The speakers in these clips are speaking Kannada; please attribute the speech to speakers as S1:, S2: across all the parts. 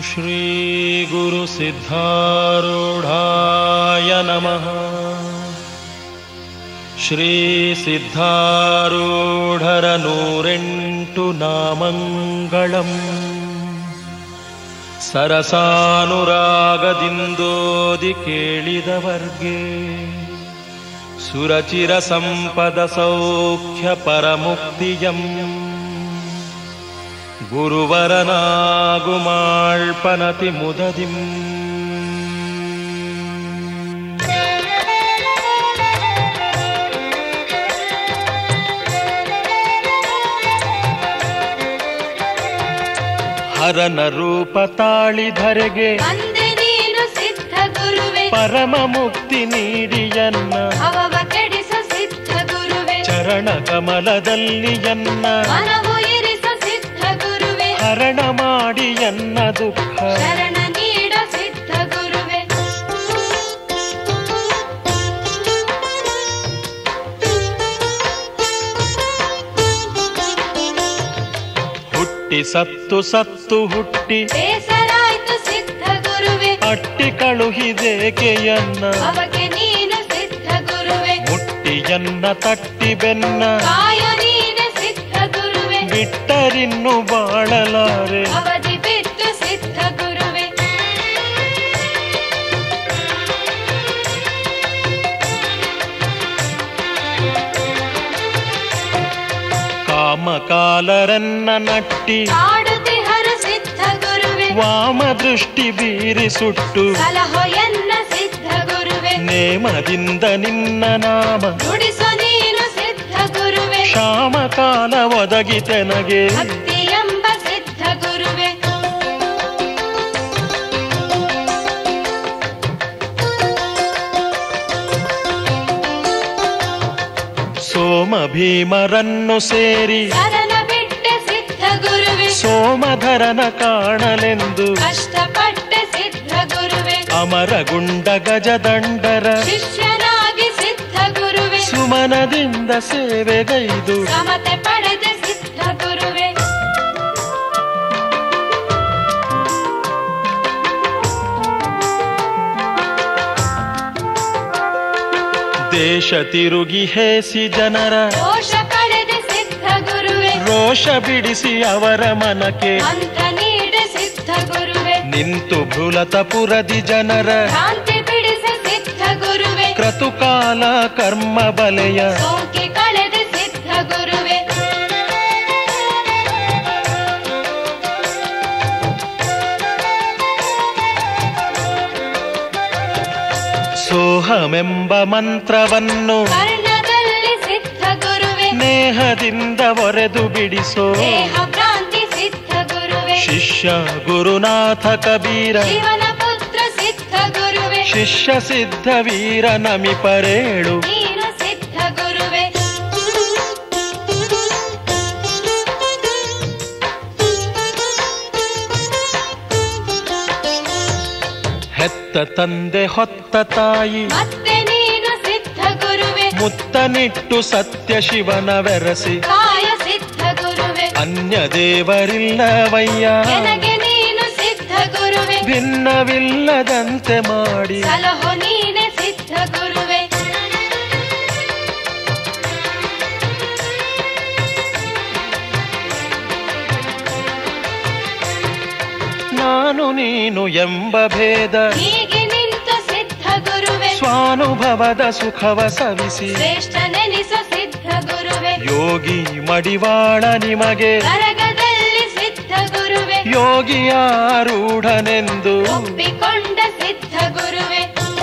S1: श्रीगुरुसिद्धारूढाय नमः श्रीसिद्धारूढरनूरेण्टु नामङ्गलम् ಸರಸಾನುರಾಗದಿಂದೋದಿ ಕೇಳಿದ ವರ್ಗೆ ಸುರಚಿರ ಸಂಪದ ಸೌಖ್ಯ ಪರಮುಕ್ತಿಯಂ ಗುರುವರನಾಗುಮಾಳ್ಪನತಿ ಮುದದಿಂ ಹರನ ರೂಪ ತಾಳಿಧರೆಗೆ
S2: ಅಂದೆ ನೀನು ಸಿದ್ಧ ಗುರುವೆ
S1: ಪರಮ ಮುಕ್ತಿ ನೀಡಿಯನ್ನ
S2: ಅವವ ಕೆಡಿಸ ಸಿದ್ಧ ಗುರುವೆ
S1: ಚರಣ ಕಮಲದಲ್ಲಿ ಎನ್ನ
S2: ಮನವು ಇರಿಸ ಸಿದ್ಧ ಗುರುವೆ
S1: ಹರಣ ಮಾಡಿ ಎನ್ನ ದುಃಖ
S2: ಶರಣ ನೀಡ ಸಿದ್ಧ ಗುರುವೆ
S1: ಹುಟ್ಟಿ ಸತ್ತು ಸತ್ತು ಹುಟ್ಟಿ
S2: ಬೇಸರಾಯ್ತು ಸಿದ್ಧ ಗುರುವೆ
S1: ಅಟ್ಟಿ ಕಳುಹಿದೇಕೆಯನ್ನ
S2: ಅವಗೆ ನೀನು ಸಿದ್ಧ ಗುರುವೆ
S1: ಮುಟ್ಟಿಯನ್ನ ತಟ್ಟಿ ಬೆನ್ನ
S2: ಕಾಯೋ ನೀನೆ ಸಿದ್ಧ ಗುರುವೆ
S1: ಬಿಟ್ಟರಿನ್ನು ಬಾಳಲಾರೆ
S2: ಅವಧಿ ಬಿಟ್ಟು ಸಿದ್ಧ ಗುರುವೆ
S1: ಕಾಮಕಾಲರನ್ನ ನಟ್ಟಿ
S2: ಕಾಡುತ್ತಿಹರ ಸಿದ್ಧ ಗುರುವೆ
S1: ವಾಮ ದೃಷ್ಟಿ ಬೀರಿ ಸುಟ್ಟು
S2: ಸಲಹೋ ಎನ್ನ ಸಿದ್ಧ ಗುರುವೆ
S1: ನೇಮದಿಂದ ನಿನ್ನ ನಾಮ
S2: ನುಡಿಸೋ ನೀನು ಸಿದ್ಧ ಗುರುವೆ
S1: ಶ್ಯಾಮ ಕಾಲ ಒದಗಿತೆನಗೆ
S2: ಭಕ್ತಿ ಎಂಬ ಸಿದ್ಧ ಗುರುವೆ
S1: ಸೋಮ ಭೀಮರನ್ನು ಸೇರಿ
S2: ಶರಣ ಬಿಟ್ಟೆ ಸಿದ್ಧ ಗುರುವೆ
S1: ಸೋಮಧರನ ಕಾಣಲೆಂದು
S2: ಕಷ್ಟಪಟ್ಟೆ ಸಿದ್ಧ ಗುರುವೆ
S1: ಅಮರಗುಂಡ ಗಜದಂಡರ
S2: ಶಿಷ್ಯನಾಗಿ ಸಿದ್ಧ ಗುರುವೆ
S1: ಸುಮನದಿಂದ ಸೇವೆಗೈದು
S2: ಸಮತೆ ಪಡೆದೆ ಸಿದ್ಧ ಗುರುವೆ
S1: ದೇಶ ತಿರುಗಿ ಹೇಸಿ ಜನರ
S2: ದೋಷ ಕಳೆದೆ ಸಿದ್ಧ ಗುರುವೆ
S1: ರೋಷ ಬಿಡಿಸಿ ಅವರ ಮನಕ್ಕೆ
S2: ಮಂತ್ರ ನೀಡೆ ಸಿದ್ಧ ಗುರುವೆ
S1: ನಿಂತು ಭೃಲತಪುರದಿ ಜನರ
S2: ಭ್ರಾಂತಿ ಬಿಡಿಸಿ ಸಿದ್ಧ ಗುರುವೆ
S1: ಕ್ರತುಕಾಲ ಕರ್ಮ ಬಲೆಯ
S2: ಸೋಂಕಿ ಕಳೆದೆ ಸಿದ್ಧ ಗುರುವೆ
S1: ಸೋಹಮೆಂಬ ಮಂತ್ರವನ್ನು
S2: ಕರ್ಣದಲ್ಲಿ ಸಿದ್ಧ ಗುರುವೆ
S1: ನೇಹದಿಂದ ಒರೆದು ಬಿಡಿಸೋ
S2: ದೇಹ ಭ್ರಾಂತಿ ಸಿದ್ಧ ಗುರುವೆ
S1: ಶಿಷ್ಯ ಗುರುನಾಥ ಕಬೀರ
S2: ಶಿವನ ಪುತ್ರ ಸಿದ್ಧ ಗುರುವೆ
S1: ಶಿಷ್ಯ ಸಿದ್ಧ ವೀರ ನಮಿಪರೇಳು
S2: ನೀನು ಸಿದ್ಧ ಗುರುವೆ
S1: ಹೆತ್ತ ತಂದೆ ಹೊತ್ತ ತಾಯಿ
S2: ಮತ್ತೆ ನೀನು ಸಿದ್ಧ ಗುರುವೆ
S1: ಮುತ್ತನಿಟ್ಟು ಸತ್ಯ ಶಿವನ ಬೆರಸಿ
S2: ಕಾಯ ಸಿದ್ಧ ಗುರುವೆ
S1: ಅನ್ಯ ದೇವರಿಲ್ಲವಯ್ಯ
S2: ನನಗೆ ನೀನು ಸಿದ್ಧ ಗುರುವೆ
S1: ಭಿನ್ನವಿಲ್ಲದಂತೆ ಮಾಡಿ
S2: ಸಲಹೋ ನೀನೆ ಸಿದ್ಧ ಗುರುವೆ
S1: ನಾನು ನೀನು ಎಂಬ ಭೇದ
S2: ಹೀಗೆ ನಿಂತು ಸಿದ್ಧ ಗುರುವೆ
S1: ಸ್ವಾನುಭವದ ಸುಖವ ಸವಿಸಿ
S2: ಶ್ರೇಷ್ಠ ನೆನಿಸ ಸಿದ್ಧ ಗುರುವೆ
S1: ಯೋಗಿ ಮಡಿವಾಳ ನಿಮಗೆ
S2: ಕರಗದಲ್ಲಿ ಸಿದ್ಧ ಗುರುವೆ
S1: ಯೋಗಿಯಾರೂಢನೆಂದು
S2: ಒಪ್ಪಿಕೊಂಡ ಸಿದ್ಧ ಗುರುವೆ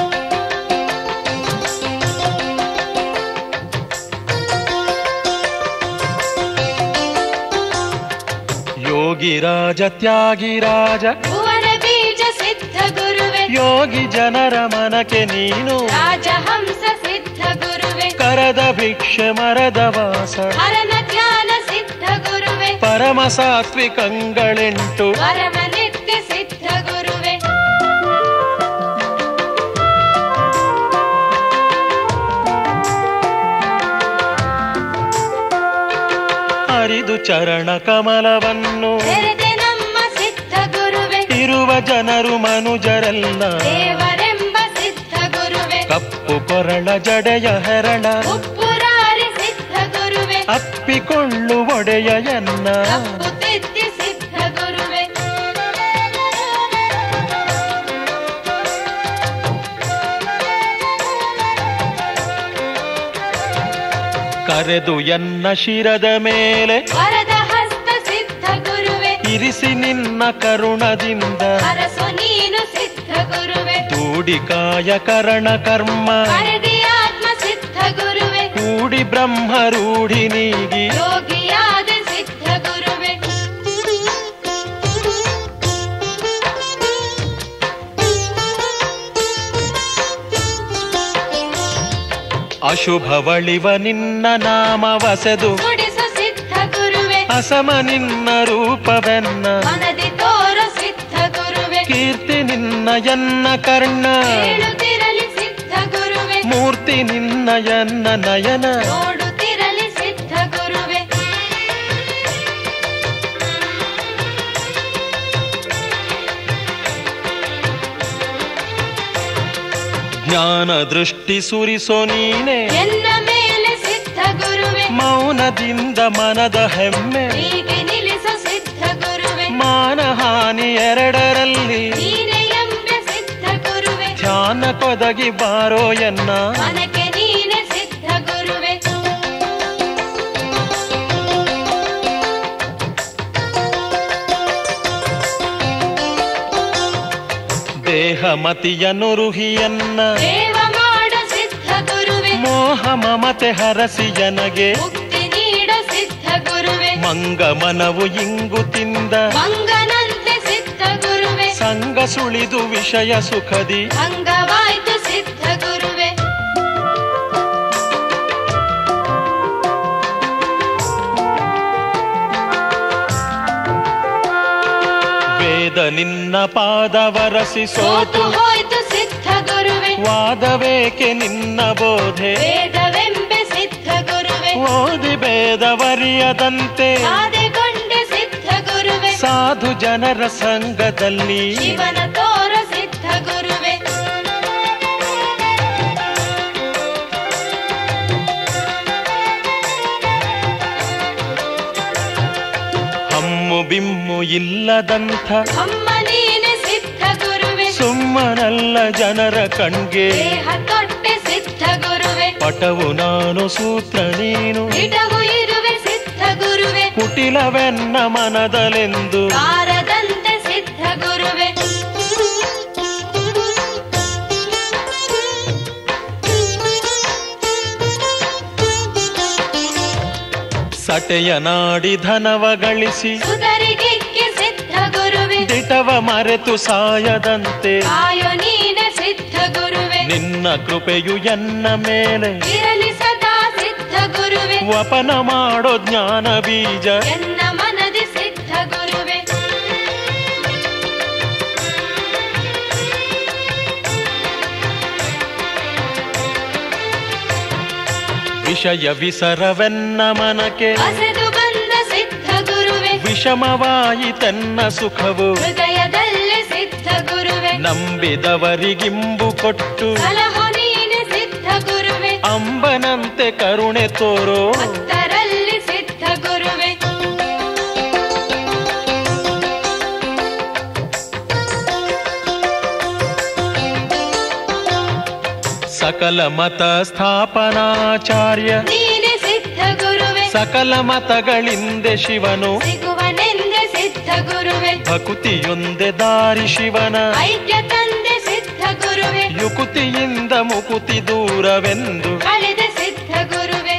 S1: ಯೋಗಿ ರಾಜ ತ್ಯಾಗಿ ರಾಜ
S2: ಭುವನ ಬೀಜ ಸಿದ್ಧ ಗುರುವೆ
S1: ಯೋಗಿ ಜನರ ಮನಕ್ಕೆ ನೀನು
S2: ರಾಜಹಂಸ ಸಿದ್ಧ ಗುರುವೆ
S1: ಕರದ ಭಿಕ್ಷೆ ಮರದ ವಾಸ
S2: ಹರನ ಧ್ಯಾನ ಸಿದ್ಧ ಗುರುವೆ
S1: ಪರಮ ಸಾತ್ವಿಕಂಗಳೆಂಟು
S2: ಪರಮ ನಿತ್ಯ ಸಿದ್ಧ ಗುರುವೆ
S1: ಹರಿದು ಚರಣ ಕಮಲವನ್ನು
S2: ತೆರೆದೆ ನಮ್ಮ ಸಿದ್ಧ ಗುರುವೆ
S1: ಇರುವ ಜನರು ಮನುಜರೆಲ್ಲ
S2: ದೇವರೆಂಬ ಸಿದ್ಧ ಗುರುವೆ
S1: ಕಪ್ಪು ಕೊರಳ ಜಡೆಯ ಹೆರಳ
S2: ಉಪ್ಪುರಾರಿ ಸಿದ್ಧ ಗುರುವೆ
S1: ಅಪ್ಪಿಕೊಳ್ಳು ಒಡೆಯ ಎನ್ನ
S2: ಕಪ್ಪು ತಿತ್ತಿ ಸಿದ್ಧ ಗುರುವೆ
S1: ಕರೆದು ಎನ್ನ ಶಿರದ ಮೇಲೆ
S2: ವರದ ಹಸ್ತ ಸಿದ್ಧ ಗುರುವೆ
S1: ಇರಿಸಿ ನಿನ್ನ ಕರುಣದಿಂದ
S2: ಅರಸು ನೀನು ಸಿದ್ಧ ಗುರುವೆ
S1: ತೂಡಿಕಾಯ ಕರಣ ಕರ್ಮ
S2: ಕರೆದಿ ಆತ್ಮ ಸಿದ್ಧ ಗುರುವೆ
S1: ಕೂಡಿ ಬ್ರಹ್ಮ ರೂಢಿ ನೀಗಿ
S2: ಯೋಗಿಯಾದ ಸಿದ್ಧ ಗುರುವೆ
S1: ಅಶುಭವಳಿವ ನಿನ್ನ ನಾಮ ವಸೆದು
S2: ನುಡಿಸು ಸಿದ್ಧ ಗುರುವೆ
S1: ಅಸಮ ನಿನ್ನ ರೂಪವೆನ್ನ
S2: ಮನದಿ ತೋರು ಸಿದ್ಧ ಗುರುವೆ
S1: ಕೀರ್ತಿ ನಿನ್ನ ಎನ್ನ ಕರ್ಣ
S2: ಕೇಳುತ್ತಿರಲಿ ಸಿದ್ಧ ಗುರುವೆ
S1: ಮೂರ್ತಿ ನಿನ್ನ ಎನ್ನ ನಯನ
S2: ನೋಡುತ್ತಿರಲಿ ಸಿದ್ಧ ಗುರುವೆ
S1: ಜ್ಞಾನ ದೃಷ್ಟಿ ಸುರಿಸೋ ನೀನೆ
S2: ಎನ್ನ ಮೇಲೆ ಸಿದ್ಧ ಗುರುವೆ
S1: ಮೌನದಿಂದ ಮನದ ಹೆಮ್ಮೆ
S2: ಹೀಗೆ ನಿಲ್ಲಿಸು ಸಿದ್ಧ ಗುರುವೆ
S1: ಮಾನಹಾನಿ ಎರಡರಲ್ಲಿ
S2: ನೀನೆ ಎಂಬ ಸಿದ್ಧ ಗುರುವೆ
S1: ಧ್ಯಾನ ಕೊದಗಿ ಬಾರೋ ಎನ್ನ
S2: ಮನಕ್ಕೆ ನೀನೆ ಸಿದ್ಧ ಗುರುವೆ
S1: ದೇಹ ಮತಿಯ ನುರುಹಿಯನ್ನ
S2: ದೇವ ಮಾಡು ಸಿದ್ಧ ಗುರುವೆ
S1: ಮೋಹ ಮಮತೆ ಹರಸಿ ಜನಗೆ
S2: ಮುಕ್ತಿ ನೀಡು ಸಿದ್ಧ ಗುರುವೆ
S1: ಮಂಗ ಮನವು ಇಂಗು ತಿಂದ
S2: ಮಂಗನಂತೆ ಸಿದ್ಧ ಗುರುವೆ
S1: ಸಂಗ ಸುಳಿದು ವಿಷಯ ಸುಖದಿ
S2: ಭಂಗವಾಯ್ತು ಸಿದ್ಧ ಗುರುವೆ
S1: ವೇದ ನಿನ್ನ ಪಾದವರಸಿ
S2: ಸೋತು
S1: ಸೋತು
S2: ಹೋಯ್ತು ಸಿದ್ಧ ಗುರುವೆ
S1: ವಾದವೇಕೆ ನಿನ್ನ ಬೋಧೆ
S2: ವೇದವೆಂಬೆ ಸಿದ್ಧ ಗುರುವೆ
S1: ಓದಿ ಭೇದವರಿಯದಂತೆ
S2: ಸಾಧೆಗೊಂಡೆ ಸಿದ್ಧ ಗುರುವೆ
S1: ಸಾಧು ಜನರ ಸಂಘದಲ್ಲಿ
S2: ಶಿವನ ತೋರ ಸಿದ್ಧ ಗುರುವೆ
S1: ಹಮ್ಮು ಬಿಮ್ಮು ಇಲ್ಲದಂಥ
S2: ಅಮ್ಮ ನೀನೆ ಸಿದ್ಧ ಗುರುವೆ
S1: ಸುಮ್ಮನಲ್ಲ ಜನರ ಕಣ್ಗೆ
S2: ದೇಹ ತೊಟ್ಟೆ ಸಿದ್ಧ ಗುರುವೆ
S1: ಪಟವು ನಾನು ಸೂತ್ರ ನೀನು
S2: ಇಡವು ಇರುವೆ ಸಿದ್ಧ ಗುರುವೆ
S1: ಕುಟಿಲವೆನ್ನ ಮನದಲೆಂದು
S2: ಬಾರದಂತೆ ಸಿದ್ಧ ಗುರುವೆ
S1: ಸಟೆಯ ನಾಡಿ ಧನವ ಗಳಿಸಿ
S2: ಸುಧರಿಗಿಕ್ಕೆ ಸಿದ್ಧ ಗುರುವೆ
S1: ದಿಟವ ಮರೆತು ಸಾಯದಂತೆ
S2: ಕಾಯೋ ನೀನೆ ಸಿದ್ಧ ಗುರುವೆ
S1: ನಿನ್ನ ಕೃಪೆಯು ಎನ್ನ ಮೇಲೆ
S2: ಇರಲಿ ಸದಾ ಸಿದ್ಧ ಗುರುವೆ
S1: ವಪನ ಮಾಡೋ ಜ್ಞಾನ ಬೀಜ
S2: ಎನ್ನ ಮನದಿ ಸಿದ್ಧ ಗುರುವೆ
S1: ವಿಷಯ ವಿಸರವೆನ್ನ ಮನಕ್ಕೆ
S2: ಹಸೆದು ಬಂದ ಸಿದ್ಧ ಗುರುವೆ
S1: ವಿಷಮವಾಯಿತೆನ್ನ ಸುಖವು
S2: ಹೃದಯದಲ್ಲಿ ಸಿದ್ಧ ಗುರುವೆ
S1: ನಂಬಿದವರಿಗಿಂಬು ಕೊಟ್ಟು
S2: ಸಲಹು ನೀನೆ ಸಿದ್ಧ ಗುರುವೆ
S1: ಅಂಬನಂತೆ ಕರುಣೆ ತೋರೋ
S2: ಭಕ್ತರಲ್ಲಿ ಸಿದ್ಧ ಗುರುವೆ
S1: ಸಕಲ ಮತ ಸ್ಥಾಪನಾಚಾರ್ಯ
S2: ನೀನೆ ಸಿದ್ಧ ಗುರುವೆ
S1: ಸಕಲ ಮತಗಳಿಂದೆ ಶಿವನು
S2: ಸಿಗುವನೆಂದೆ ಸಿದ್ಧ ಗುರುವೆ
S1: ಭಕುತಿಯೊಂದೆ ದಾರಿ ಶಿವನ
S2: ಐಕ್ಯ ತಂದೆ ಸಿದ್ಧ ಗುರುವೆ
S1: ಯುಕುತಿಯಿಂದ ಮುಕುತಿ ದೂರವೆಂದು
S2: ಕಳೆದ ಸಿದ್ಧ ಗುರುವೆ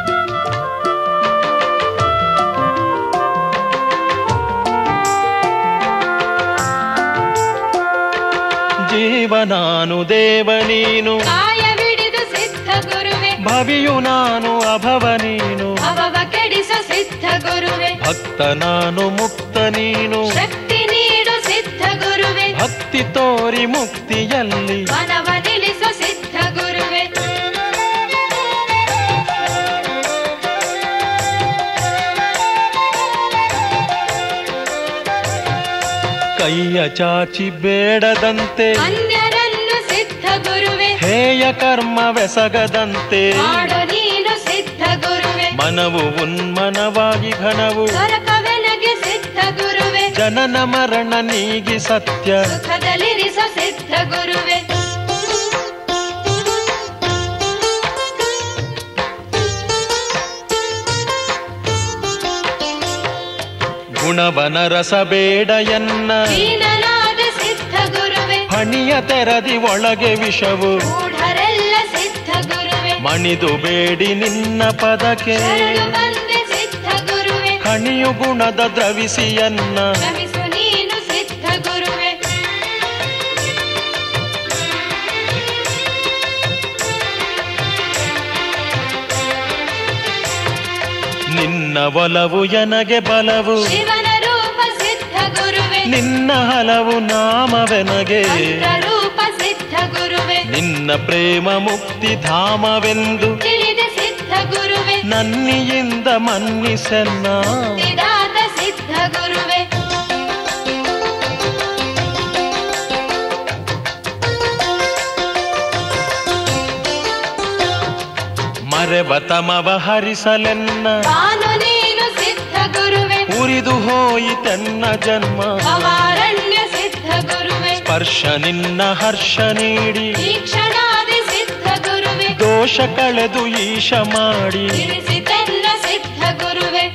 S1: ಜೀವನಾನು ದೇವ ನೀನು
S2: ಕಾಯವಿಡಿದು ಸಿದ್ಧ ಗುರುವೆ
S1: ಭವಿಯು ನಾನು ಅಭವ ನೀನು
S2: ಅವವ ಕೆಡಿಸು ಸಿದ್ಧ ಗುರುವೆ
S1: ಭಕ್ತ ನಾನು ಮುಕ್ತ ನೀನು
S2: ಶಕ್ತಿ ನೀಡು ಸಿದ್ಧ ಗುರುವೆ
S1: ಭಕ್ತಿ ತೋರಿ ಮುಕ್ತಿಯಲ್ಲಿ
S2: ಮನವ ನಿಲ್ಲಿಸು ಸಿದ್ಧ ಗುರುವೆ
S1: ಕೈಯ ಚಾಚಿ ಬೇಡದಂತೆ
S2: ಅನ್ಯರನ್ನು ಸಿದ್ಧ ಗುರುವೆ
S1: ಹೇಯ ಕರ್ಮವೆಸಗದಂತೆ
S2: ಮಾಡು ನೀನು ಸಿದ್ಧ ಗುರುವೆ
S1: ಮನವು ಉನ್ಮನವಾಗಿ ಘನವು
S2: ದೊರಕವೆನಗೆ ಸಿದ್ಧ ಗುರುವೆ
S1: ಜನನ ಮರಣ ನೀಗಿ ಸತ್ಯ
S2: ಸುಖದಲ್ಲಿರಿಸ ಸಿದ್ಧ ಗುರುವೆ
S1: ಗುಣವನ ರಸ ಬೇಡ ಎನ್ನ
S2: ದೀನನಾದ ಸಿದ್ಧ ಗುರುವೆ
S1: ಹಣಿಯ ತೆರದಿ ಒಳಗೆ ವಿಷವು
S2: ಮೂಢರೆಲ್ಲ ಸಿದ್ಧ ಗುರುವೆ
S1: ಮಣಿದು ಬೇಡಿ ನಿನ್ನ ಪದಕ್ಕೆ
S2: ಶರಣು ಬಂದೆ ಸಿದ್ಧ ಗುರುವೆ
S1: ಹಣಿಯು ಗುಣದ ದ್ರವಿಸಿಯನ್ನ
S2: ಕ್ಷಮಿಸು ನೀನು ಸಿದ್ಧ ಗುರುವೆ
S1: ನಿನ್ನ ಒಲವು ಎನಗೆ ಬಲವು
S2: ಶಿವನ ರೂಪ ಸಿದ್ಧ ಗುರುವೆ
S1: ನಿನ್ನ ಹಲವು ನಾಮವೆನಗೆ
S2: ಮಂತ್ರ ರೂಪ ಸಿದ್ಧ ಗುರುವೆ
S1: ನಿನ್ನ ಪ್ರೇಮ ಮುಕ್ತಿ ಧಾಮವೆಂದು
S2: ತಿಳಿದ ಸಿದ್ಧ ಗುರುವೆ
S1: ನನ್ನಿಯಿಂದ ಮನ್ನಿಸೆನ್ನ
S2: ಮುಕ್ತಿದಾತ ಸಿದ್ಧ ಗುರುವೆ
S1: ಮರೆವ ತಮವ ಹರಿಸಲೆನ್ನ
S2: ನಾನು ನೀನು ಸಿದ್ಧ ಗುರುವೆ
S1: ಉರಿದು ಹೋಯಿತೆನ್ನ ಜನ್ಮ
S2: ಅವಾರಣ್ಯ ಸಿದ್ಧ ಗುರುವೆ
S1: ಸ್ಪರ್ಶ ನಿನ್ನ ಹರ್ಷ ನೀಡಿ
S2: ಈ ಕ್ಷಣಾದಿ ಸಿದ್ಧ ಗುರುವೆ
S1: ದೋಷ ಕಳೆದು ಈಶ ಮಾಡಿ
S2: ತಿಳಿಸಿತೆನ್ನ ಸಿದ್ಧ ಗುರುವೆ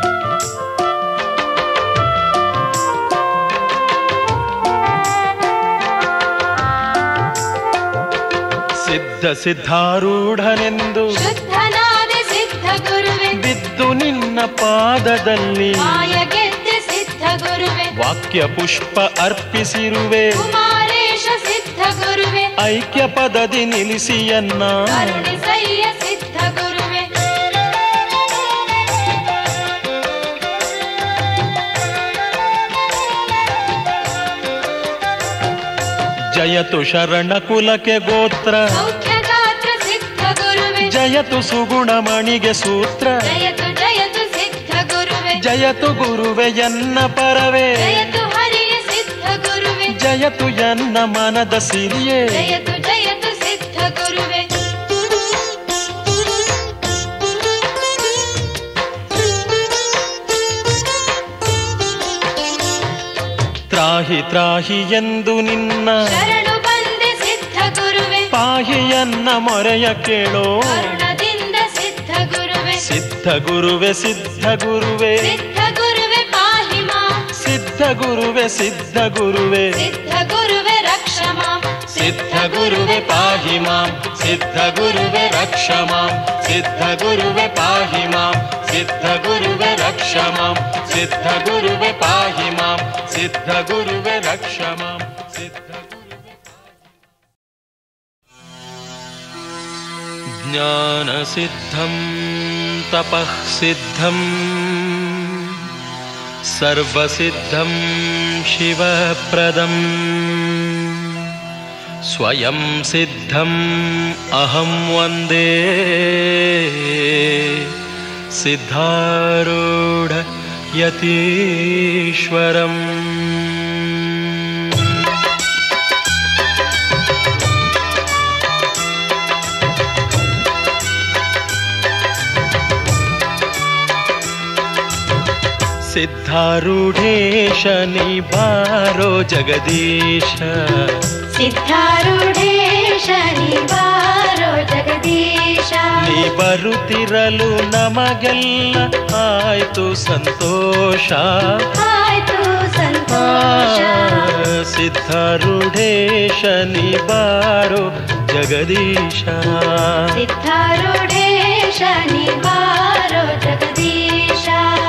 S1: ಸಿದ್ಧ ಸಿದ್ಧಾರೂಢನೆಂದು
S2: ಶುದ್ಧನಾದ ಸಿದ್ಧ ಗುರುವೆ
S1: ಬಿದ್ದು ನಿನ್ನ ಪಾದದಲ್ಲಿ
S2: ಮಾಯ ಗೆದ್ದೆ ಸಿದ್ಧ ಗುರುವೆ
S1: ವಾಕ್ಯ ಪುಷ್ಪ ಅರ್ಪಿಸಿರುವೆ
S2: ಕುಮಾರೇಶ ಸಿದ್ಧ ಗುರುವೆ
S1: ಐಕ್ಯ ಪದದಿ ನಿಲ್ಲಿಸಿಯನ್ನ
S2: ಕರುಣಿಸಯ್ಯ ಸಿದ್ಧ ಗುರುವೆ
S1: ಜಯತು ಶರಣ ಕುಲಕ್ಕೆ ಗೋತ್ರ
S2: ಸೌಖ್ಯ ಗಾತ್ರ ಸಿದ್ಧ ಗುರುವೆ
S1: ಜಯತು ಸುಗುಣಮಣಿಗೆ ಸೂತ್ರ
S2: ಜಯತು ಜಯತು ಸಿದ್ಧ ಗುರುವೆ
S1: ಜಯತು ಗುರುವೆ ಎನ್ನ ಪರವೇ
S2: ಜಯತು ಹರಿಯ ಸಿದ್ಧ ಗುರುವೆ
S1: ಜಯತು ಎನ್ನ ಮನದ ಸಿರಿಯೇ
S2: ಜಯತು ಜಯತು ಸಿದ್ಧ ಗುರುವೆ
S1: ತ್ರಾಹಿ ತ್ರಾಹಿ ಎಂದು ನಿನ್ನ
S2: ಶರಣು ಬಂದೆ ಸಿದ್ಧ ಗುರುವೆ
S1: ಪಾಹಿಯನ್ನ ಮೊರೆಯ ಕೇಳೋ
S2: ಕರುಣದಿಂದ ಸಿದ್ಧ ಗುರುವೆ
S1: ಸಿದ್ಧ ಗುರುವೆ ಸಿದ್ಧ ಗುರುವೆ
S2: ಸಿದ್ಧ ಗುರುವೆ ಪಾಹಿ ಮಾಂ
S1: ಸಿದ್ಧ ಗುರುವೆ ಸಿದ್ಧ ಗುರುವೆ
S2: ಸಿದ್ಧ ಗುರುವೆ ರಕ್ಷ ಮಾಂ
S1: ಸಿದ್ಧ ಗುರುವೆ ಪಾಹಿ ಮಾಂ ಸಿದ್ಧ ಗುರುವೆ ರಕ್ಷ ಮಾಂ ಸಿದ್ಧ ಗುರುವೆ ಪಾಹಿ ಮಾಂ ಸಿದ್ಧ ಗುರುವೆ ರಕ್ಷ ಮಾಂ ಸಿದ್ಧ ಗುರುವೆ ಪಾಹಿ ಮಾಂ ಸಿದ್ಧ ಗುರುವೆ ರಕ್ಷ ಮಾಂ ಸಿದ್ಧ ಗುರುವೆ ಜ್ಞಾನಸಿದ್ಧಂ ತಪಃ ಸಿದ್ಧಂ सर्वसिद्धं शिवप्रदम् स्वयं सिद्धम् अहं वन्दे सिद्धारूढ यतीश्वरम् ಸಿದ್ಧಾರೂಢೇಶ ನೀ ಬಾರೋ ಜಗದೀಶ
S2: ಸಿದ್ಧಾರೂಢೇಶ ನಿವಾರೋ ಜಗದೀಶ
S1: ನೀ ಬರುತ್ತಿರಲು ನಮಗೆಲ್ಲ ಆಯ್ತು ಸಂತೋಷ
S2: ಆಯ್ತು ಸಂತೋಷ
S1: ಸಿದ್ಧಾರೂಢೇಶ ನೀ ಬಾರೋ ಜಗದೀಶ
S2: ಸಿದ್ಧಾರೂಢೇಶ ನಿವಾರೋ ಜಗದೀಶ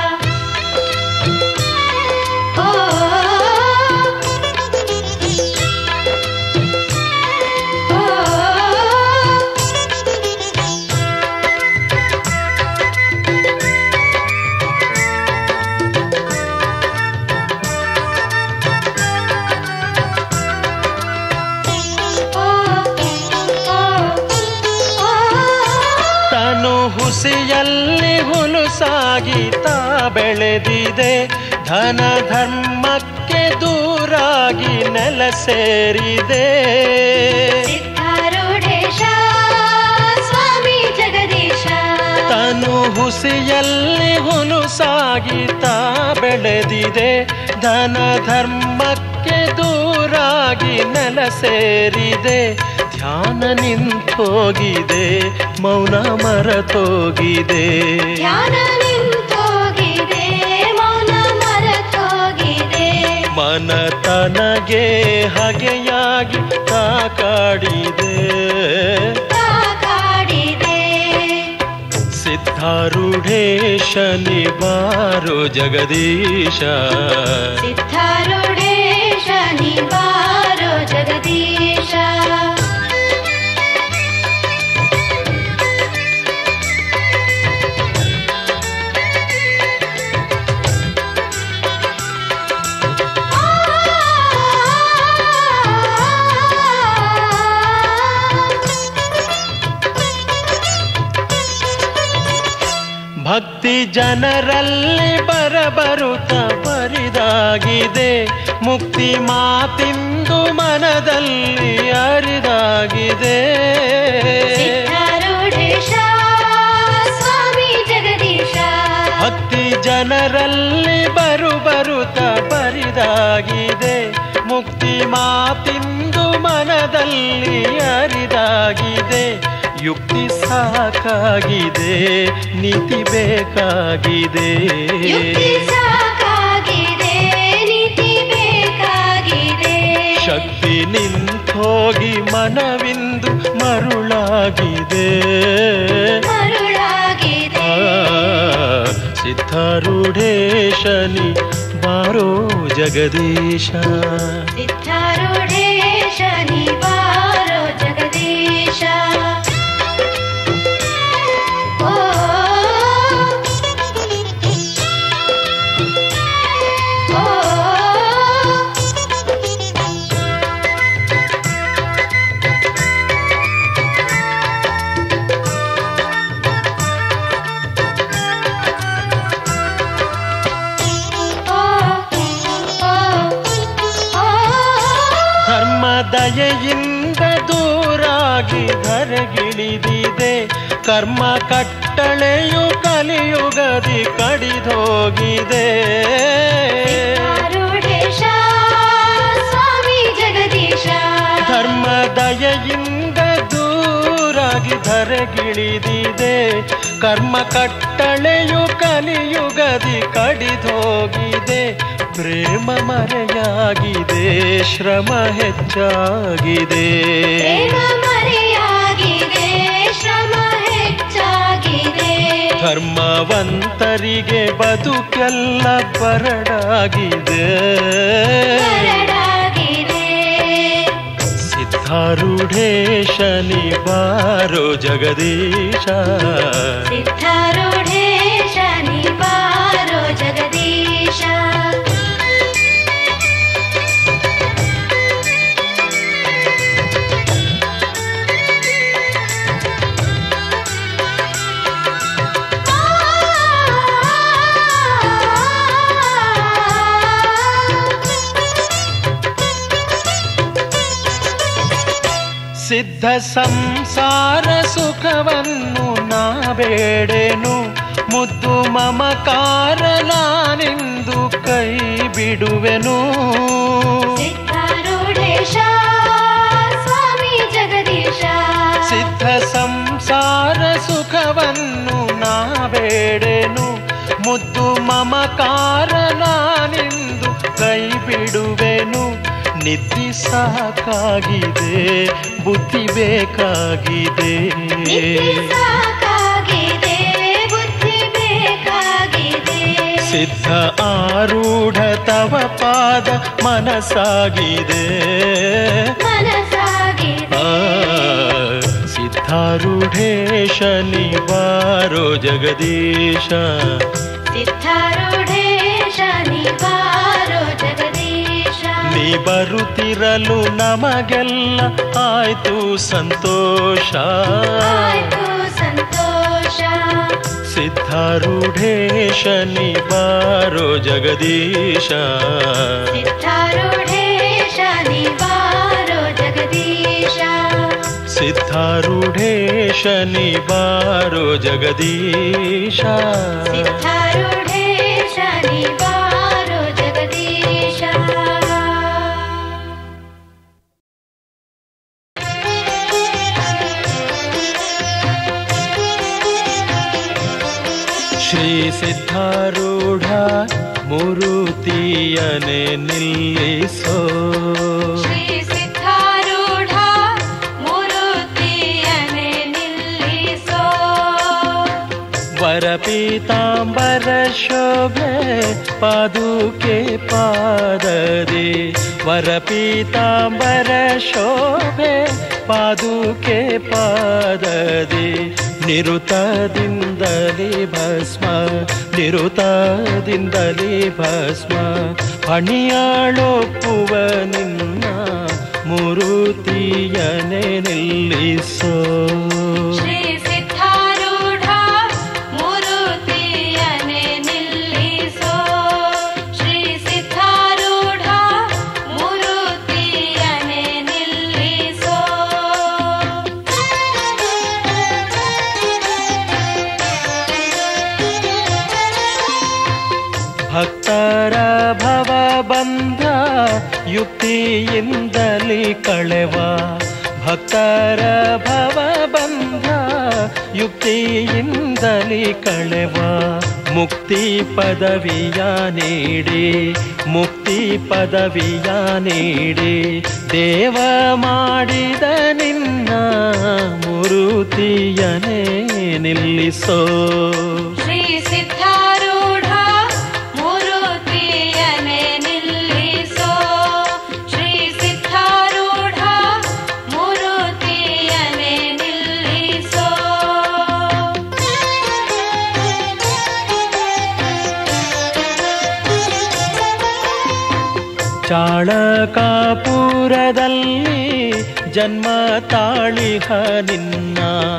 S2: ಓ ಓ
S1: ತನು ಹುಸಿಯಲ್ಲಿ ಹುಲುಸಾಗಿ ತಾ ಬೆಳೆದಿದೆ ಧನ ಧರ್ಮಕ್ಕೆ ದೂರ
S3: ಹುನುಸಾಗಿ ನೆಲ ಸೇರಿದೆ
S2: ಸಿದ್ಧಾರೂಢೇಶ ಸ್ವಾಮಿ ಜಗದೀಶ
S3: ತನು ಹುಸಿಯಲ್ಲಿ ಹುನುಸಾಗಿ ತಾ ಬೆಳೆದಿದೆ ಧನ ಧರ್ಮಕ್ಕೆ ದೂರಾಗಿ ನೆಲ ಸೇರಿದೆ ಧ್ಯಾನ ನಿಂತೋಗಿದೆ ಮೌನ ಮರತೋಗಿದೆ
S2: ಧ್ಯಾನ ನಿಂತೋಗಿದೆ ಮೌನ ಮರೆತೋಗಿದೆ
S3: ಮನ ತನಗೆ ಹಗೆಯಾಗಿ ತಾ ಕಾಡಿದೆ
S2: ಕಾಡಿದೆ
S3: ಸಿದ್ಧಾರೂಢೇಶನಿ ಬಾರೋ ಜಗದೀಶ
S2: ಸಿದ್ಧಾರೂಢೇಶ ನಿವಾರೋ ಜಗದೀಶ
S3: ಭಕ್ತಿ ಜನರಲ್ಲಿ ಬರಬರುತ್ತ ಬರಿದಾಗಿದೆ ಮುಕ್ತಿ ಮಾತಿಂದು ಮನದಲ್ಲಿ ಅರಿದಾಗಿದೆ
S2: ಸಿದ್ಧಾರೂಢೇಶ ಸ್ವಾಮಿ ಜಗದೀಶ
S3: ಭಕ್ತಿ ಜನರಲ್ಲಿ ಬರು ಬರುತ್ತ ಬರಿದಾಗಿದೆ ಮುಕ್ತಿ ಮಾತಿಂದು ಮನದಲ್ಲಿ ಅರಿದಾಗಿದೆ ಯುಕ್ತಿ ಸಾಕಾಗಿದೆ ನೀತಿ ಬೇಕಾಗಿದೆ
S2: ಯುಕ್ತಿ ಸಾಕಾಗಿದೆ ನೀತಿ ಬೇಕಾಗಿದೆ
S3: ಶಕ್ತಿ ನಿಂತೋಗಿ ಮನವಿಂದು ಮರುಳಾಗಿದೆ
S2: ಮರುಳಾಗಿದೆ
S3: ಆ, ಸಿದ್ಧಾರೂಢೇಶನಿ ಬಾರೋ ಜಗದೀಶ
S2: ಸಿದ್ಧಾರೂಢೇಶ ನಿವಾರೋ ಜಗದೀಶ ಓ ಓ
S3: ಧರ್ಮ ದಯೆಯಿಂದ ದೂರಾಗಿ ಧರೆಗಿಳಿದಿದೆ ಕರ್ಮ ಕಟ್ಟಳೆಯು ಕಲಿಯುಗದಿ ಕಡಿದೋಗಿದೆ
S2: ಸಿದ್ಧಾರೂಢೇಶ ಸ್ವಾಮಿ ಜಗದೀಶ
S3: ಧರ್ಮ ದಯೆಯಿಂದ ದೂರಾಗಿ ಧರೆಗಿಳಿದಿದೆ ಕರ್ಮ ಕಟ್ಟಳೆಯು ಕಲಿಯುಗದಿ ಕಡಿದೋಗಿದೆ ಪ್ರೇಮ ಮರೆಯಾಗಿದೆ ಶ್ರಮ ಹೆಚ್ಚಾಗಿದೆ
S2: ಪ್ರೇಮ ಮರೆಯಾಗಿದೆ ಶ್ರಮ ಹೆಚ್ಚಾಗಿದೆ
S3: ಧರ್ಮವಂತರಿಗೆ ಬದುಕೆಲ್ಲ ಬರಡಾಗಿದೆ
S2: ಬರಡಾಗಿದೆ
S3: ಸಿದ್ಧಾರೂಢೇಶನಿ ಬಾರೋ ಜಗದೀಶ
S2: ಸಿದ್ಧಾರೂಢೇಶ ನಿವಾರೋ ಜಗದೀಶ
S3: ಸಿದ್ಧ ಸಂಸಾರ ಸುಖವನ್ನು ನಾ ಬೇಡೆನು ಮುದ್ದು ಮಮಕಾರ ನಾನಿಂದು ಕೈ ಬಿಡುವೆನು
S2: ಸಿದ್ಧಾರೂಢೇಶ ಸ್ವಾಮಿ ಜಗದೀಶ
S3: ಸಿದ್ಧ ಸಂಸಾರ ಸುಖವನ್ನು ನಾ ಬೇಡೆನು ಮುದ್ದು ಮಮಕಾರ ನಾನಿಂದು ಕೈ ಬಿಡುವೆನು ನಿದ್ದೆ ಸಾಕಾಗಿದೆ ಬುದ್ಧಿ ಬೇಕಾಗಿದೆ
S2: ನಿತ್ಯ ಸಾಕಾಗಿದೆ ಬುದ್ಧಿ ಬೇಕಾಗಿದೆ
S3: ಸಿದ್ಧ ಆರೂಢ ತವ ಪಾದ ಮನಸಾಗಿದೆ
S2: ಮನಸಾಗಿದೆ
S3: ಆ, ಸಿದ್ಧಾರೂಢೇಶ ನಿವಾರೋ ಜಗದೀಶ
S2: ಸಿದ್ಧಾರೂಢೇಶ ನಿವಾರೋ ಜಗದೀಶ
S3: ನೀ ಬರುತ್ತಿರಲು ನಮಗೆಲ್ಲ ಆಯ್ತು ಸಂತೋಷ
S2: ಆಯ್ತು ಸಂತೋಷ
S3: ಸಿದ್ಧಾರೂಢೇಶ ನಿವಾರೋ ಜಗದೀಶ
S2: ಸಿದ್ಧಾರೂಢೇಶ
S3: ಶನಿ ಬಾರೋ ಜಗದೀಶ
S2: ಸಿದ್ಧಾರೂಢೇಶ ನೀ ಬಾರೋ ಜಗದೀಶ
S3: ಶ್ರೀ ಸಿದ್ಧಾರೂಢ ಮೂರುತಿಯನೆ ನಿಲ್ಲಿಸೋ
S2: ಶ್ರೀ ಸಿದ್ಧಾರೂಢ ಮೂರುತಿಯನೆ ನಿಲ್ಲಿಸೋ
S3: ವರ ಪೀತಾಂಬರ ಶೋಭೆ ಪಾದುಕೆ ಪಾದದೆ ವರ ಪೀತಾಂಬರ ಶೋಭೆ ಪಾದುಕೆ ಪಾದದೆ ನಿರುತದಿಂದಲೇ ಭಸ್ಮ ನಿರುತದಿಂದಲೇ ಭಸ್ಮ ಹಣಿಯಾಳೊಪ್ಪುವ ನಿನ್ನ ಮೂರುತಿಯನೆ ನಿಲ್ಲಿಸೋ
S2: ಶ್ರೀ ಸಿದ್ಧಾರೂಢ ಮೂರುತಿಯನೆ ನಿಲ್ಲಿಸೋ ಶ್ರೀ ಸಿದ್ಧಾರೂಢ ಮೂರುತಿಯನೆ ನಿಲ್ಲಿಸೋ
S3: ಭಕ್ತರ ಭವ ಬಂಧ ಯುಕ್ತಿಯಿಂದಲೇ ಕಳೆವ ಭಕ್ತರ ಭವ ಬಂಧ ಯುಕ್ತಿಯಿಂದಲೇ ಕಳೆವ ಮುಕ್ತಿ ಪದವಿಯ ನೀಡಿ ಮುಕ್ತಿ ಪದವಿಯ ನೀಡಿ ದೇವ ಮಾಡಿದ ನಿನ್ನ ಮುರುತಿಯನೇ ನಿಲ್ಲಿಸೋ
S2: ಶ್ರೀ ಸಿದ್ಧಾರೂಢ ಮೂರುತಿಯನೆ ನಿಲ್ಲಿಸೋ ಶ್ರೀ ಸಿದ್ಧಾರೂಢ ಮೂರುತಿಯನೆ ನಿಲ್ಲಿಸೋ
S3: ಚಾಳಕಾಪುರದಲ್ಲಿ ಜನ್ಮ ತಾಳಿಹ ನಿನ್ನ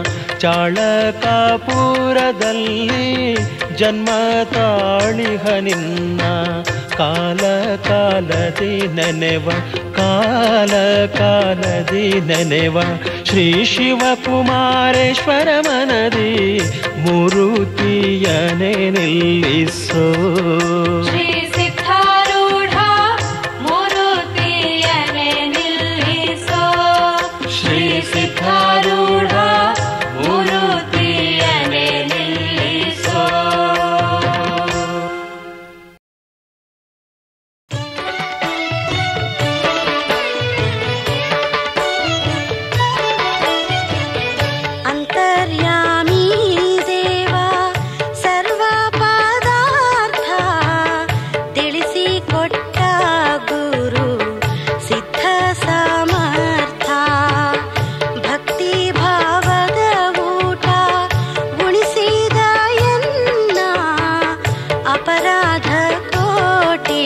S3: ಚಾಳಕಾಪುರದಲ್ಲಿ ಜನ್ಮ ತಾಳಿಹ ನಿನ್ನ ಕಾಲ ಕಾಲದಿ ನೆನೆವ ಕಾಲ ಕಾಲದಿ ನೆನೆವ ಶ್ರೀ ಶಿವಕುಮಾರೇಶ್ವರ ಮನದಿ ಮೂರುತಿಯನೆ ನಿಲ್ಲಿಸೋ
S2: ಶ್ರೀ ಸಿದ್ಧಾರೂಢ ಮೂರುತಿಯನೆ ನಿಲ್ಲಿಸೋ ಶ್ರೀ ಸಿದ್ಧಾರೂಢ ಮೂರುತಿಯನೆ ನಿಲ್ಲಿಸೋ
S4: ಅಂತರ್ಯಾಮಿ ದೇವ ಸರ್ವ ಪದಾರ್ಥ ತಿಳಿಸಿಕೊಟ್ಟ ಗುರು ಸಿದ್ಧ ಸಮರ್ಥ ಭಕ್ತಿ ಭಾವದ ಊಟ ಉಣಿಸಿದ ಎನ್ನ ಅಪರಾಧ ಕೋಟಿ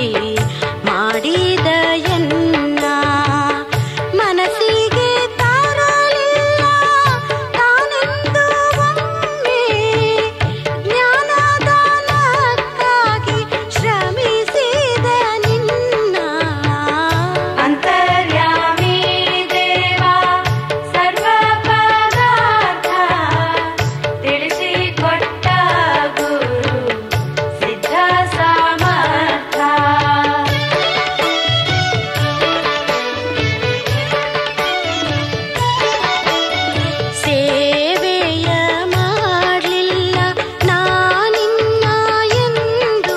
S4: ಮಾಡಿದ ಎನ್ನ ಮನಸ್ಸಿಗೆ ತಾರಲಿಲ್ಲ ತಾನೆಂದು ಒಮ್ಮೆ ಜ್ಞಾನದಾನಕ್ಕಾಗಿ ಶ್ರಮಿಸಿದ ನಿನ್ನ
S2: ಅಂತರ್ಯಾಮಿ ದೇವ ಸರ್ವ ಪದಾರ್ಥ ತಿಳಿಸಿಕೊಟ್ಟ ಗುರು ಸಿದ್ಧ ಸಮರ್ಥ
S4: ಸೇವೆಯ ಮಾಡಲಿಲ್ಲ ನಾನಿನ್ನ ಎಂದು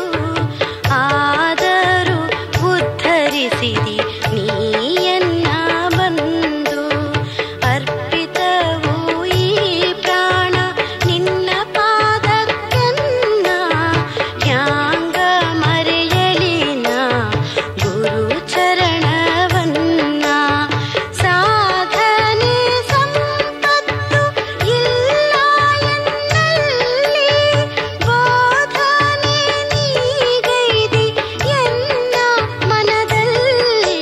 S4: ಆದರೂ ಉದ್ಧರಿಸಿದಿ ನೀಯನ್ನ ಬಂದು ಅರ್ಪಿತವು ಈ ಪ್ರಾಣ ನಿನ್ನ ಪಾದಕ್ಕೆನ್ನ ಹ್ಯಾಂಗ ಮರೆಯಲಿನ ಗುರು ಚರಣವನ್ನ ಸಾಧನೆ ಸಂಪತ್ತು ಇಲ್ಲ ಎನ್ನಲ್ಲಿ ಬೋಧನೆ ನೀಗೈದಿ ಎನ್ನ ಮನದಲ್ಲಿ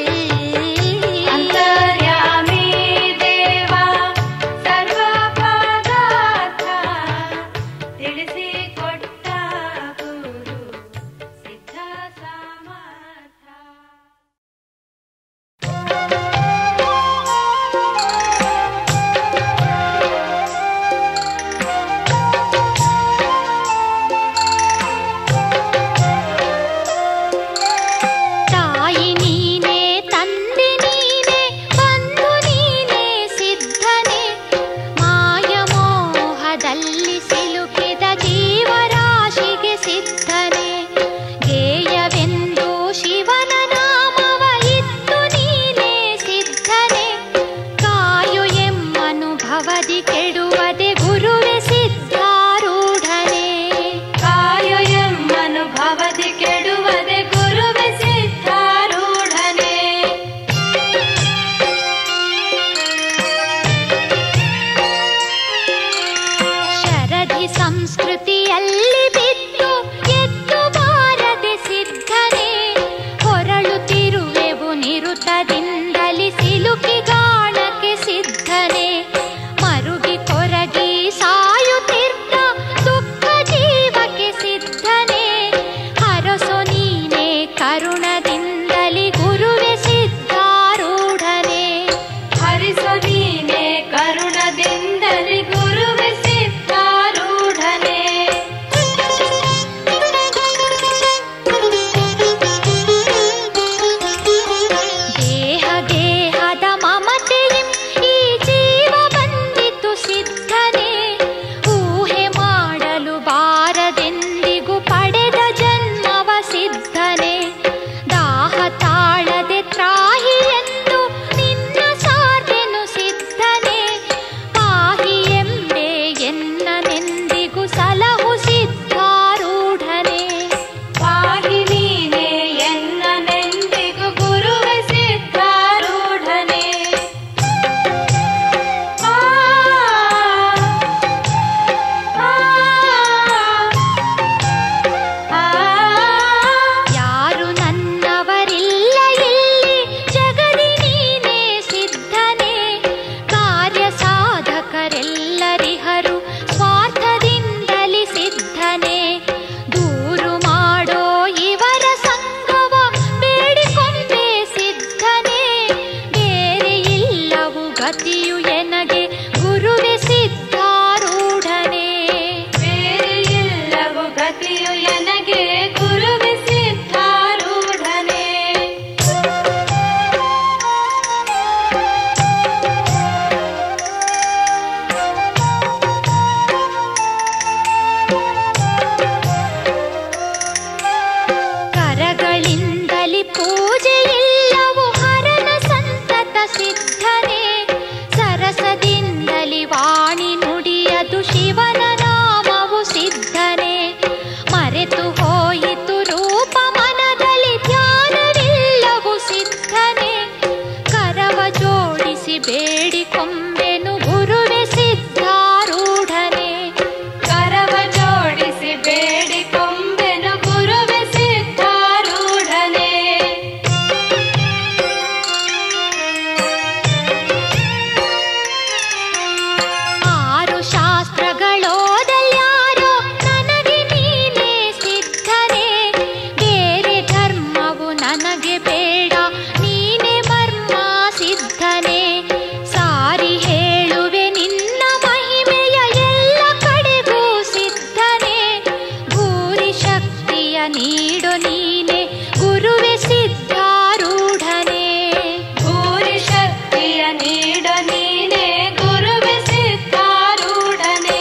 S4: ಚಿತ್ತದಿಂದಲಿ ಸಿಲುಕಿ ಗಾಣಕ್ಕೆ ಸಿದ್ಧನೆ ಮರುಗಿ ಕೊರಗಿ ಸಾಯುತ್ತಿದ್ದ ದುಃಖ ಜೀವಕ್ಕೆ ಸಿದ್ಧನೆ ಹರಸು ನೀನೆ ಕರುಣದಿಂದಲಿ ಗುರುವೆ ಸಿದ್ಧಾರೂಢನೆ
S2: ಹರಿಸು ನೀನೆ ಕರುಣದಿಂದಲಿ ಗುರುವೆ ಸಿದ್ಧಾರೂಢನೆ
S4: ದೇಹ ದೇಹದ ಮಮತೆಯಂ ಈ ಜೀವ ಬಂದಿತು ಸಿದ್ಧನೆ ಊಹೆ ಮಾಡಲು ಬಾರದೆಂದಿಗೂ ಪಡೆದ ಜನ್ಮವ ಸಿದ್ಧನೆ ದಾಹ ತಾಳದೆ ತ್ರಾಹಿ ಎಂದು ನಿನ್ನ ಸಾರ್ದೆನು ಸಿದ್ಧನೆ ಪಾಹಿ ಎಂಬೆ ಎನ್ನನೆಂದಿಗೂ ಸಲಹು ಸಿದ್ಧಾರೂಢನೆ
S2: ಪಾಹಿ ನೀನೆ ಎನ್ನನೆಂದಿಗೂ ಗುರುವೆ ಸಿದ್ಧಾರೂಢನೆ ಆ, ಆ, ಆ.
S4: ಯಾರು ನನ್ನವರಿಲ್ಲ ಇಲ್ಲಿ ಜಗದಿ ನೀನೇ ಸಿದ್ಧನೆ ಕಾರ್ಯ ಸಾಧಕರೆಲ್ಲರಿಹರು ಸ್ವಾರ್ಥದಿಂದಲಿ ಸಿದ್ಧನೆ ದೂರು ಮಾಡೋ ಇವರ ಸಂಗವ ಬೇಡಿಕೊಂಬೆ ಸಿದ್ಧನೆ ಬೇರೆ ಇಲ್ಲವು ಗತಿಯು ಎನಗೆ ಗುರುವೆ ಸಿದ್ಧಾರೂಢನೆ
S2: ಬೇರೆ ಇಲ್ಲವು ಗತಿಯು ಎನಗೆ ಗುರುವೆ ಸಿದ್ಧಾರೂಢನೆ
S4: ಕರಗಳಿಂದಲಿ ಪೂಜೆ ಇಲ್ಲವು ಹರನ ಸಂತತ ಸಿದ್ಧನೆ ಸರಸದಿಂದಲಿ ವಾಣಿ ನುಡಿಯದು ಶಿವನ ನಾಮವು ಸಿದ್ಧನೆ ಮರೆತು ಹೋಯಿತು ರೂಪ ಮನದಲ್ಲಿ ಧ್ಯಾನವಿಲ್ಲವು ಸಿದ್ಧನೆ ಕರವ ಜೋಡಿಸಿ ಬೇಡಿಕೊಂಬೆನು ಗುರುವೆ ಸಿದ್ಧಾರೂಢನೆ
S2: ಕರವ ಜೋಡಿಸಿ ಬೇಡಿಕೊಂಬೆನು ಗುರುವೆ ಸಿದ್ಧಾರೂಢನೆ
S4: ಆರು ಶಾಸ್ತ್ರಗಳೋದಲ್ಯಾರೋ ನನಗೆ ನೀನೇ ಸಿದ್ಧನೆ ಬೇರೆ ಧರ್ಮವು ನನಗೆ ಬೇಡ ನೀನೆ ಮರ್ಮ ಸಿದ್ಧನೆ ಸಾರಿ ಹೇಳುವೆ ನಿನ್ನ ಮಹಿಮೆಯ ಎಲ್ಲ ಕಡೆಗೂ ಸಿದ್ಧನೆ ಭೂರಿ ಶಕ್ತಿಯ ನೀಡು ನೀನೆ ಗುರುವೆ ಸಿದ್ಧಾರೂಢನೆ
S2: ಭೂರಿ ಶಕ್ತಿಯ ನೀಡ ನೀನೆ ಗುರುವೆ ಸಿದ್ಧಾರೂಢನೆ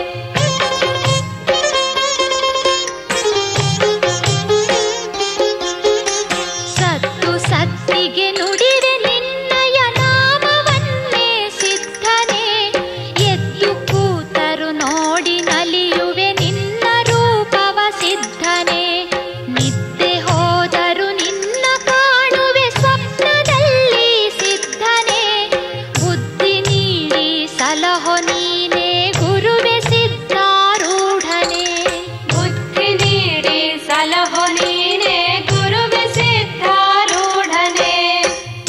S4: ಸತ್ತು ಸತ್ತಿಗೆ ನುಡಿವೆ ನಿನ್ನಯ ನಾಮವನ್ನೇ ಸಿದ್ಧನೆ ಎದ್ದು ಕೂತರು ನೋಡಿ ನಲಿಯುವೆ ನಿನ್ನ ರೂಪವ ಸಿದ್ಧನೆ ನಿದ್ದೆ ಹೋದರು ನಿನ್ನ ಕಾಣುವೆ ಸ್ವಪ್ನದಲ್ಲಿ ಸಿದ್ಧನೆ ಬುದ್ಧಿ ನೀಡಿ ಸಲಹೋ ನೀನೆ ಗುರುವೆ ಸಿದ್ಧಾರೂಢನೆ
S2: ಬುದ್ಧಿ ನೀಡಿ ಸಲಹೋ ನೀನೆ ಗುರುವೆ ಸಿದ್ಧಾರೂಢನೆ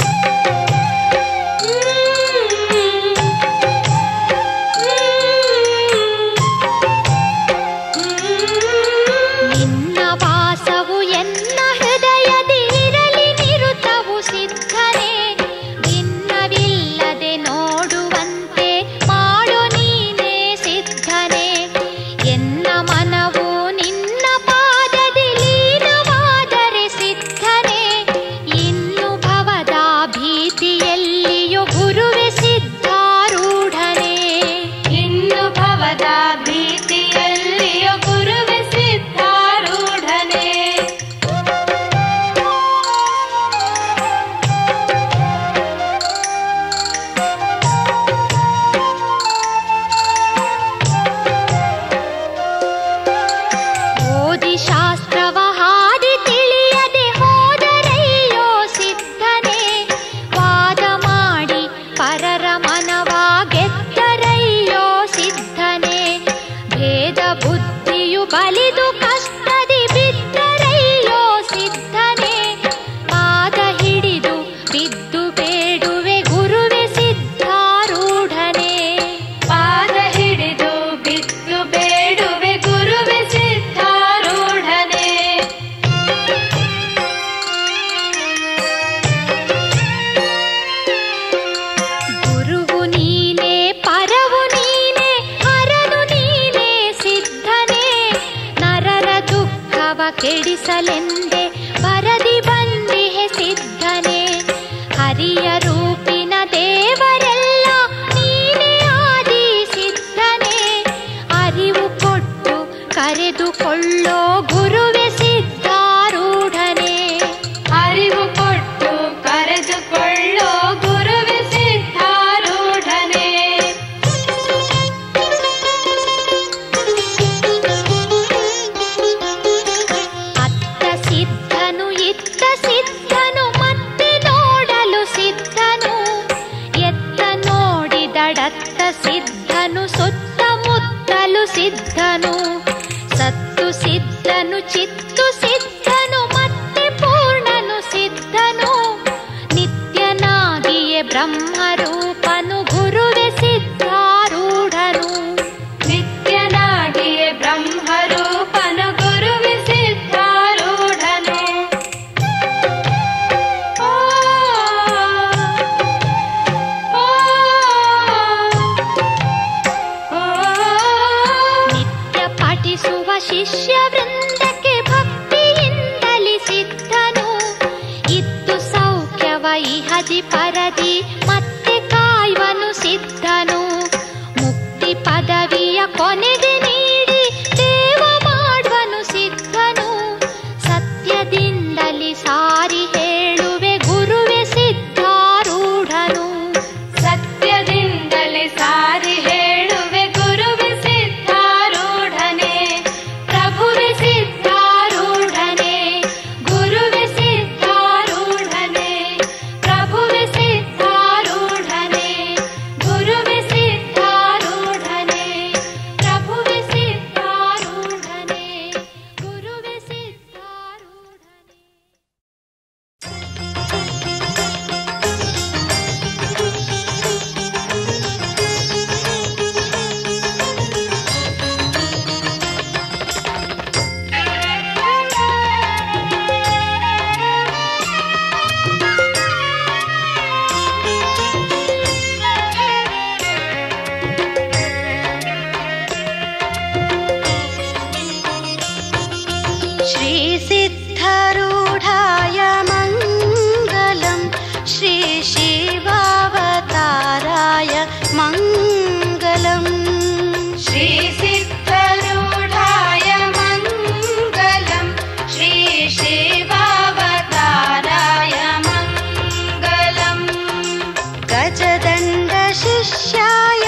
S4: ಕೆಡಿಸಲೆಂದೆ ಬರದಿ ಬಂದಿಹೆ ಸಿದ್ಧನೆ ಹರಿಯ ರೂಪಿನ ದೇವರೆಲ್ಲ ನೀನೇ ಆದಿ ಸಿದ್ಧನೆ ಅರಿವು ಕೊಟ್ಟು ಕರೆದುಕೊಳ್ಳೋ ಗುರುವೆ ಸಿದ್ಧಾರೂಢನೆ
S2: ಅರಿವು ಕೊಟ್ಟು ಕರೆದುಕೊಳ್ಳೋ ಗುರುವೆ ಸಿದ್ಧಾರೂಢನೆ
S4: ಅತ್ತ ಸಿದ್ಧನು ಇತ್ತ ಸಿದ್ಧನು ಮತ್ತೆ ನೋಡಲು ಸಿದ್ಧನು ಎತ್ತ ನೋಡಿದಡತ್ತ ಸಿದ್ಧನು ಸುತ್ತಮುತ್ತಲು ಸಿದ್ಧನು ಸತ್ತು ಸಿದ್ಧನು ಚಿತ್ತು ಸಿದ್ಧನು ಮತ್ತೆ ಪೂರ್ಣನು ಸಿದ್ಧನು ನಿತ್ಯನಾಗಿಯೇ ಬ್ರಹ್ಮರೂಪನು ಗುರುವೆ ಸಿದ್ಧಾರೂಢನು
S2: ನಿತ್ಯನಾಗಿಯೇ ಬ್ರಹ್ಮರೂಪನು ಗುರುವೆ ಸಿದ್ಧಾರೂಢನು ಓ, ಓ, ಓ.
S4: ನಿತ್ಯ ಪಠಿಸುವ ಶಿಷ್ಯ ವೃಂದಕ್ಕೆ ಭಕ್ತಿಯಿಂದಲಿ ಸಿದ್ಧನು ಇದ್ದು ಸೌಖ್ಯವ ಇಹದಿ ಪರದಿ ಮತ್ತೆ ಕಾಯುವನು ಸಿದ್ಧನು ಮುಕ್ತಿ ಪದವಿಯ ಕೊನೆಗೆ ನೀಡಿ ದೇವ ಮಾಡುವನು ಸಿದ್ಧನು ಸತ್ಯದಿಂದಲಿ ಸಾರಿ ಹೇಳುವೆ ಗುರುವೆ ಸಿದ್ಧಾರೂಢನು
S2: ಸತ್ಯದಿಂದಲೇ ಸಾರಿ ಹೇಳುವೆ ಗುರುವೆ ಸಿದ್ಧಾರೂಢನೆ ಪ್ರಭುವೆ ಸಿದ್ಧಾರೂಢನೆ ಗುರುವೆ ಸಿದ್ಧಾರೂಢನೆ ಪ್ರಭುವೆ ಸಿದ್ಧಾರೂಢನೆ ಗುರುವೆ ಸಿದ್ಧಾರೂಢನೆ ಪ್ರಭುವೆ ಸಿದ್ಧಾರೂಢನೆ ಗುರುವೆ ಸಿದ್ಧಾರೂಢನೆ
S5: श्रीसिद्धरूढाय मङ्गलं श्रीशिवावताराय मङ्गलम्
S2: श्रीसिद्धरूढाय मङ्गलम् श्रीशिवावताराय मङ्गलम्
S5: गजदण्डशिष्याय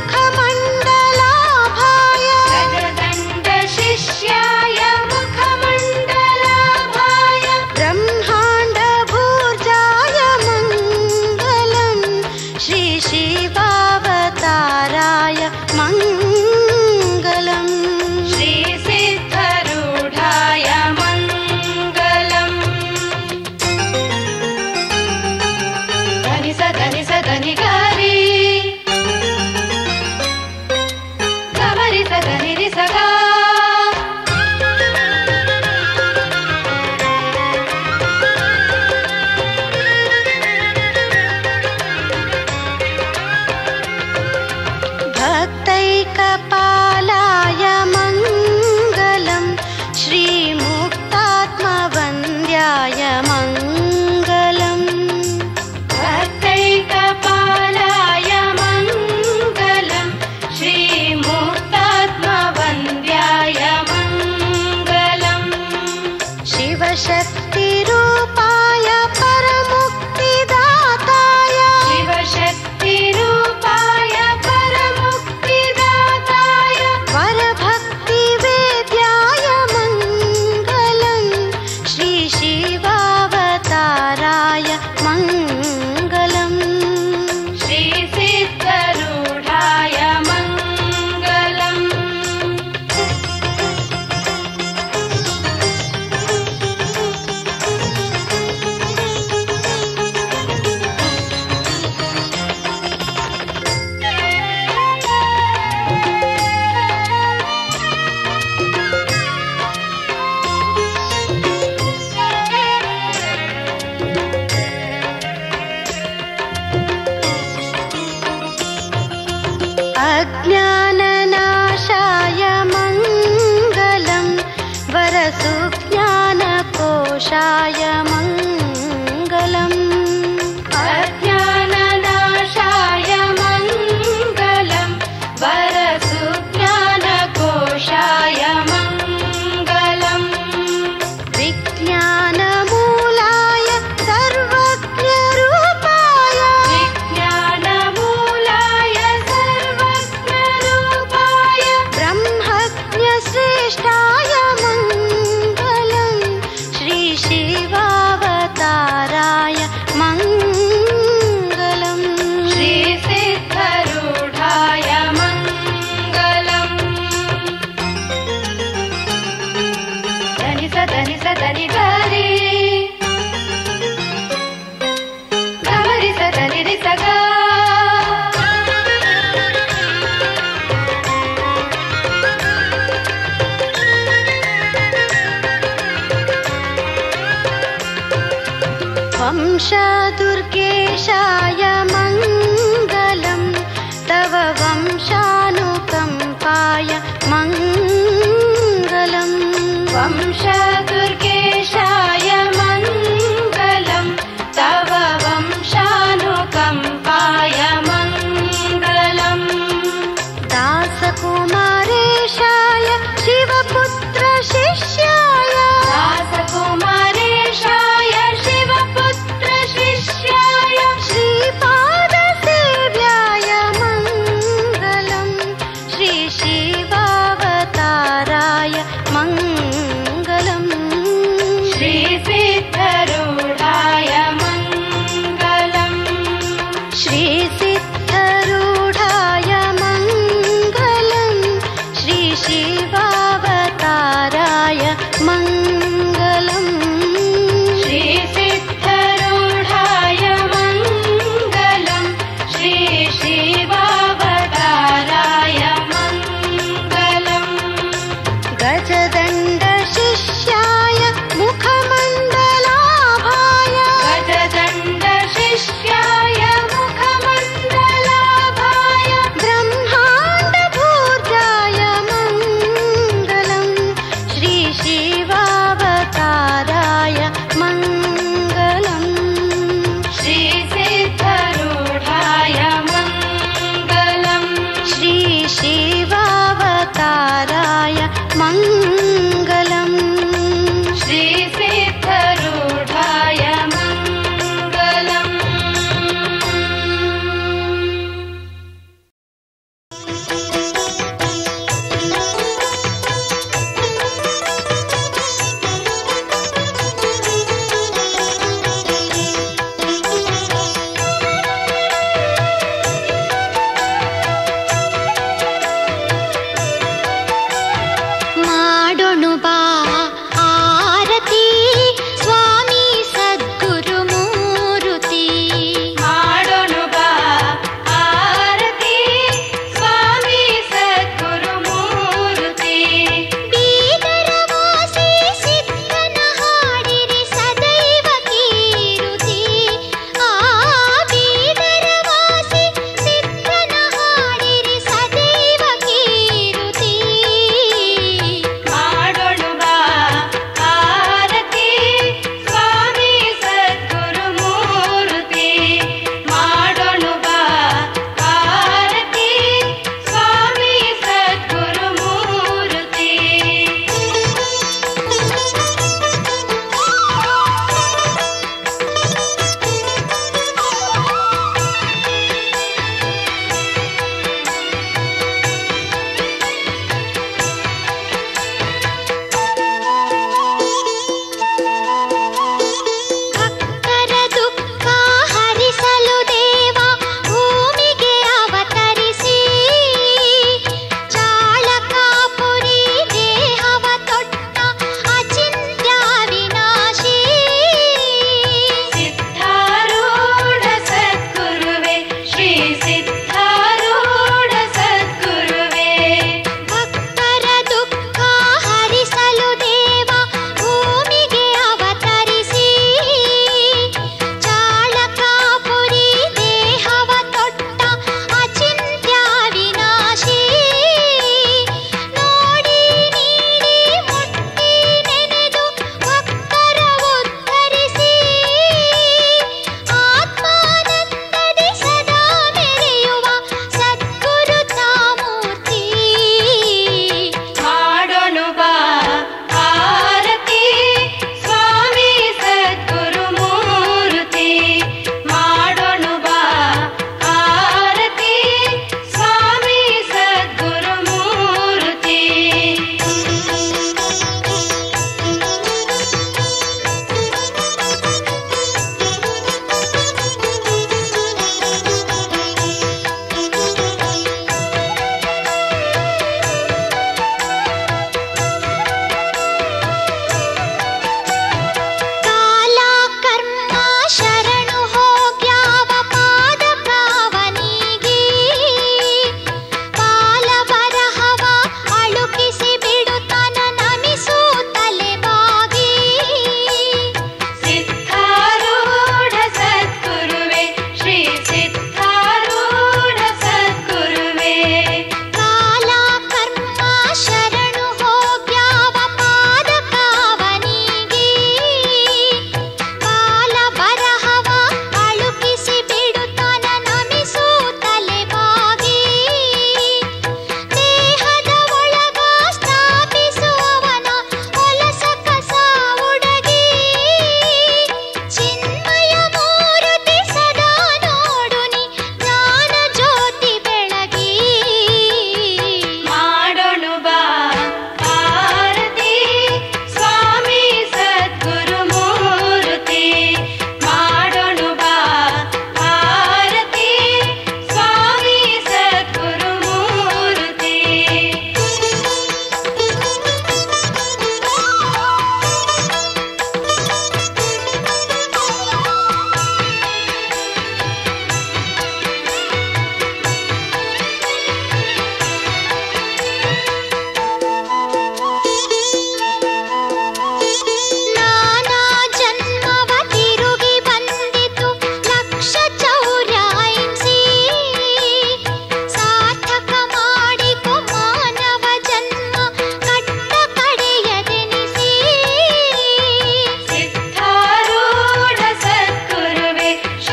S5: मुखमण्डलाभाय
S2: गजदण्डशिष्याय मुखमण्डलाभाय
S5: ब्रह्माण्डभूर्जाय मङ्गलं श्रीशिवावताराय मङ्गलम्
S2: श्रीसिद्धरूढाय मङ्गलम् धनि स धनि स धनि गारि गमरि स धनि रि स गा
S5: भक्तैकपालाय मङ्गलं श्रीमुक्तात्मवन्द्याय मङ्गलम्
S2: भक्तैकपालाय मङ्गलम् श्रीमुक्तात्मवन्द्याय मङ्गलम्
S5: शिवशक्तिरूपाय परमुक्तिदाताय
S2: शिवशक्तिरूपाय परमुक्तिदाताय
S5: वरभक्तिवेद्याय मङ्गलं श्रीशिवावताराय मङ्गलम्
S2: श्रीसिद्धरूढाय मङ्गलम्
S5: अज्ञाननाशाय मङ्गलं वरसुज्ञानप्रदाय
S2: ಸಗ
S5: वंशदुर्गेशाय मङ्गलं तव वंशानुकम्पाय मङ्गलम्
S2: ವಂಶದುರ್ಗೇಶಾಯ ಮಂಗಲಂ ತವ ವಂಶಾನುಕಂಪಾಯ ಮಂಗಲಂ
S5: दासकुमारेशाय शिवपुत्र शिष्याय
S2: दासकुमारेशाय शिवपुत्र शिष्याय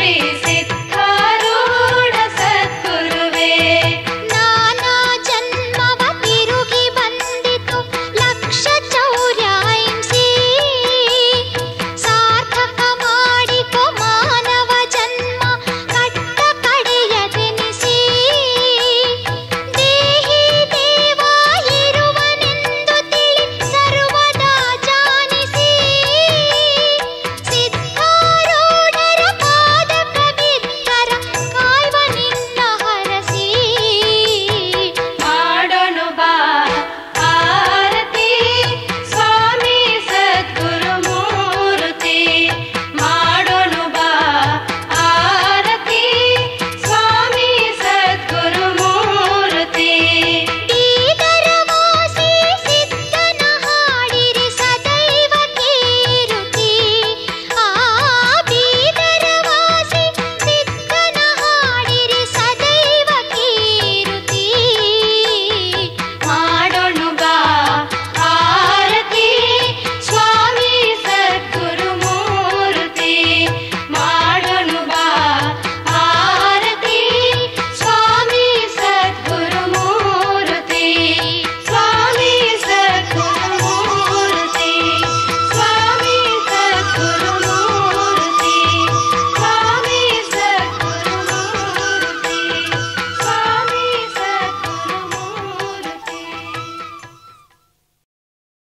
S2: ಶ್ರೀ